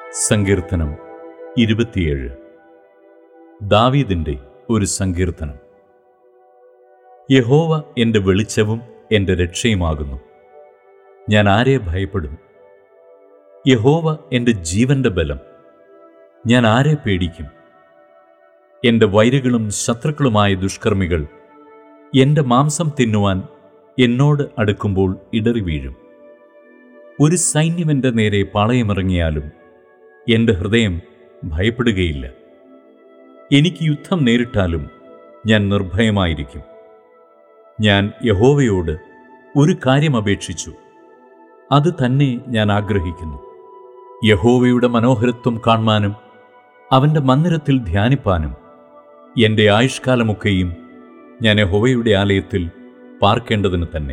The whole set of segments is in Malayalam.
സങ്കീർത്തനം ഇരുപത്തിയേഴ് ദാവീദിന്റെ ഒരു സങ്കീർത്തനം യഹോവ എൻ്റെ വെളിച്ചവും എൻ്റെ രക്ഷയുമാകുന്നു ഞാൻ ആരെ ഭയപ്പെടും യഹോവ എൻ്റെ ജീവന്റെ ബലം ഞാൻ ആരെ പേടിക്കും എൻ്റെ വൈരികളും ശത്രുക്കളുമായ ദുഷ്കർമ്മികൾ എൻ്റെ മാംസം തിന്നുവാൻ എന്നോട് അടുക്കുമ്പോൾ ഇടറി വീഴും ഒരു സൈന്യം എൻ്റെ നേരെ പാളയമിറങ്ങിയാലും എൻ്റെ ഹൃദയം ഭയപ്പെടുകയില്ല എനിക്ക് യുദ്ധം നേരിട്ടാലും ഞാൻ നിർഭയമായിരിക്കും ഞാൻ യഹോവയോട് ഒരു കാര്യം അപേക്ഷിച്ചു അത് തന്നെ ഞാൻ ആഗ്രഹിക്കുന്നു യഹോവയുടെ മനോഹരത്വം കാണുവാനും അവൻ്റെ മന്ദിരത്തിൽ ധ്യാനിപ്പാനും എൻ്റെ ആയുഷ്കാലമൊക്കെയും ഞാൻ യഹോവയുടെ ആലയത്തിൽ പാർക്കേണ്ടതിന് തന്നെ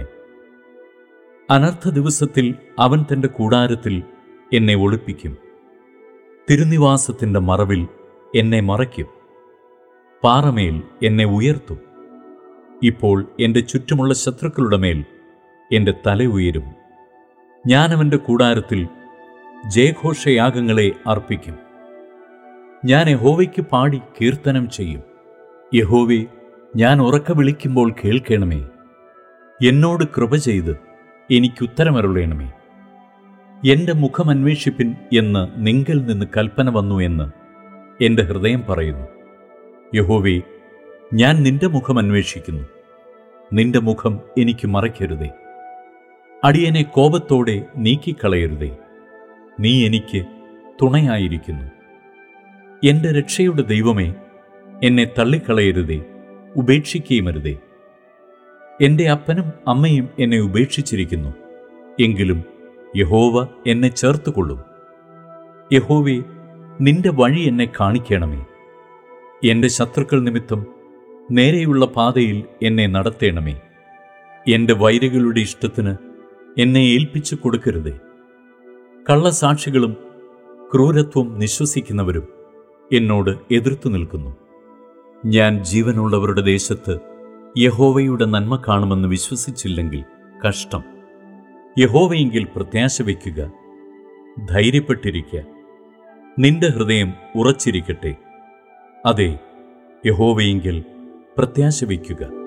അനർത്ഥ ദിവസത്തിൽ അവൻ തൻ്റെ കൂടാരത്തിൽ എന്നെ ഒളിപ്പിക്കും തിരുനിവാസത്തിൻ്റെ മറവിൽ എന്നെ മറയ്ക്കും പാറമേൽ എന്നെ ഉയർത്തും ഇപ്പോൾ എൻ്റെ ചുറ്റുമുള്ള ശത്രുക്കളുടെ മേൽ എൻ്റെ തല ഉയരും ഞാൻ അവൻ്റെ കൂടാരത്തിൽ ജയഘോഷയാഗങ്ങളെ അർപ്പിക്കും ഞാൻ യഹോവയ്ക്ക് പാടി കീർത്തനം ചെയ്യും യഹോവേ ഞാൻ ഉറക്ക വിളിക്കുമ്പോൾ കേൾക്കണമേ എന്നോട് കൃപ ചെയ്ത് എനിക്കുത്തരമരുളേണമേ എൻ്റെ മുഖം അന്വേഷിപ്പിൻ എന്ന് നിങ്കൽ നിന്ന് കൽപ്പന വന്നു എന്ന് എൻ്റെ ഹൃദയം പറയുന്നു യഹോവേ ഞാൻ നിന്റെ മുഖം അന്വേഷിക്കുന്നു നിന്റെ മുഖം എനിക്ക് മറയ്ക്കരുതേ അടിയനെ കോപത്തോടെ നീക്കിക്കളയരുതേ നീ എനിക്ക് തുണയായിരിക്കുന്നു എൻ്റെ രക്ഷയുടെ ദൈവമേ എന്നെ തള്ളിക്കളയരുതേ ഉപേക്ഷിക്കുകയുമരുതേ എൻ്റെ അപ്പനും അമ്മയും എന്നെ ഉപേക്ഷിച്ചിരിക്കുന്നു എങ്കിലും യഹോവ എന്നെ ചേർത്തുകൊള്ളും യഹോവേ നിന്റെ വഴി എന്നെ കാണിക്കണമേ എൻ്റെ ശത്രുക്കൾ നിമിത്തം നേരെയുള്ള പാതയിൽ എന്നെ നടത്തേണമേ എൻ്റെ വൈരികളുടെ ഇഷ്ടത്തിന് എന്നെ ഏൽപ്പിച്ചു കൊടുക്കരുതേ കള്ളസാക്ഷികളും ക്രൂരത്വം നിശ്വസിക്കുന്നവരും എന്നോട് എതിർത്തു നിൽക്കുന്നു ഞാൻ ജീവനുള്ളവരുടെ ദേശത്ത് യഹോവയുടെ നന്മ കാണുമെന്ന് വിശ്വസിച്ചില്ലെങ്കിൽ കഷ്ടം യഹോവയെങ്കിൽ പ്രത്യാശ വയ്ക്കുക ധൈര്യപ്പെട്ടിരിക്കുക നിന്റെ ഹൃദയം ഉറച്ചിരിക്കട്ടെ അതെ യഹോവയെങ്കിൽ പ്രത്യാശ വയ്ക്കുക